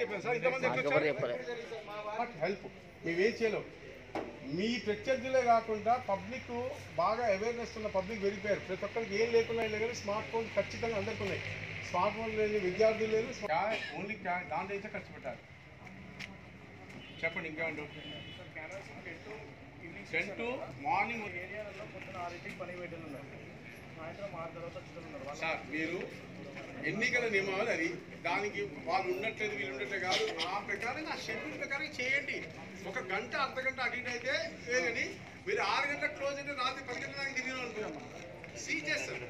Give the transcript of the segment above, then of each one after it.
చెప్పాను సార్ ఇంతమంది ఎట్లా ఎవరు వచ్చారు? చెప్పలే బట్ హెల్ప్ మేమేం చేయలేం మీ ప్రత్యర్థులే కాకుండా పబ్లిక్ బాగా అవేర్నెస్ ఉన్న పబ్లిక్ వెళ్ళిపోయారు ప్రతి ఒక్కరికి ఏం లేకుండా వెళ్ళి కానీ స్మార్ట్ ఫోన్ ఖచ్చితంగా అందరికీ ఉన్నాయి స్మార్ట్ ఫోన్ లేని విద్యార్థులు లేదు ఓన్లీ దాంట్లో అయితే ఖర్చు పెట్టారు చెప్పండి ఇంకేమంటారు టెన్ టు మార్నింగ్ ఏరియాలలో పొద్దున ఆరింటికి పని పెట్టిన ఉన్నారు సాయంత్రం ఆరు తర్వాత వచ్చి ఉన్నారు వాళ్ళ సార్ మీరు ఎన్నికల నియమాలు అది దానికి వాళ్ళు ఉండట్లేదు వీళ్ళు ఉండట్లేదు కాదు ఆ ప్రకారం ఆ షెడ్యూల్ ప్రకారం చేయండి ఒక గంట అర్ధ గంట అటు ఇటు అయితే వేయని మీరు ఆరు గంటలకు క్లోజ్ అయితే రాత్రి పది గంటల దాకా తిరిగిన అనుకో సీ చేస్తారు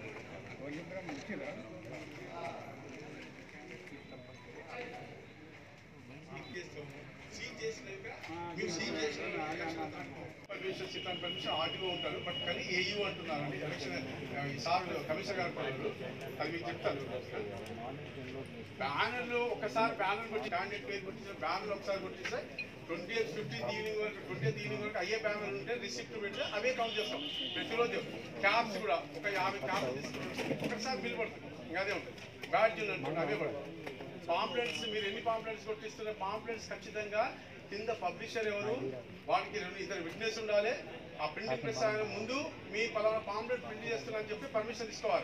సీజ్ చేసినాక మీరు సీజ్ చేసిన పర్మిషన్ సిద్ధాంత పర్మిషన్ ఆర్టీఓ ఉంటారు బట్ కానీ ఏయూ అంటున్నారండి ఎలక్షన్ ఆ, ఈ సార్ కమిషనర్ గారు పనులు అది మీకు చెప్తాను బ్యానర్లు ఒకసారి బ్యానర్ కొట్టి క్యాండిడేట్ పేరు కొట్టించిన బ్యానర్ ఒకసారి కొట్టిస్తే ట్వంటీ ఎయిత్ ఫిఫ్టీన్త్ ఈవినింగ్ వరకు ట్వంటీ ఎయిత్ ఈవినింగ్ వరకు అయ్యే బ్యానర్ ఉంటే రిసిప్ట్ పెట్టి అవే కౌంట్ చేస్తాం ప్రతిరోజు క్యాబ్స్ కూడా ఒక యాభై క్యాబ్స్ తీసుకుని ఒకసారి బిల్ పడుతుంది ఇంకా అదే ఉంటుంది బ్యాడ్జీలు అనుకోండి అవే పడుతుంది పాంప్లెట్స్ మీరు ఎన్ని పాంప్లెట్స్ కొట్టిస్తున్న పాంప్లెట్స్ ఖచ్చితంగా కింద పబ్లిషర్ ఎవరు వాటికి రెండు ఇద్దరు విట్నెస్ ఉండాలి ఆ ప్రింటింగ్ ప్రెస్ ఆయన ముందు మీ పలానా పాంప్లెట్ ప్రింట్ చేస్తున్నా అని చెప్పి పర్మిషన్ తీసుకోవాలి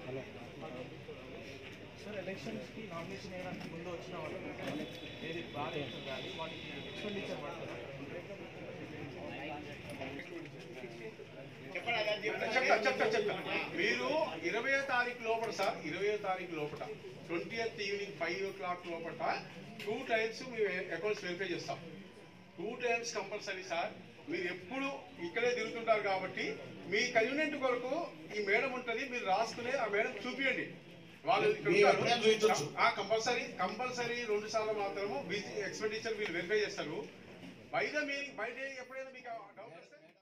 సార్ ఎలక్షన్స్కి నామినేషన్ వేయడానికి ముందు వచ్చిన వాళ్ళు ఏది బాగా చేస్తుంది కానీ వాటికి ఎక్స్పెండిచర్ పడుతుంది చెప్తా చెప్తా చెప్తా మీరు ఇరవై తారీఖు లోపల సార్ ఇరవై తారీఖు లోపల twenty eighth evening five o'clock లోపల టూ టైమ్స్ మేము అకౌంట్స్ వెరిఫై చేస్తాం టూ టైమ్స్ కంపల్సరీ సార్ మీరు ఎప్పుడు ఇక్కడే తిరుగుతుంటారు కాబట్టి మీ కన్వీనియంట్ కొరకు ఈ మేడం ఉంటుంది మీరు రాసుకునే ఆ మేడం చూపియండి వాళ్ళు కంపల్సరీ కంపల్సరీ రెండు సార్లు మాత్రము ఎక్స్పెండిచర్ మీరు వెరిఫై చేస్తారు by the meaning by day ఎప్పుడైనా మీకు డౌట్ వస్తే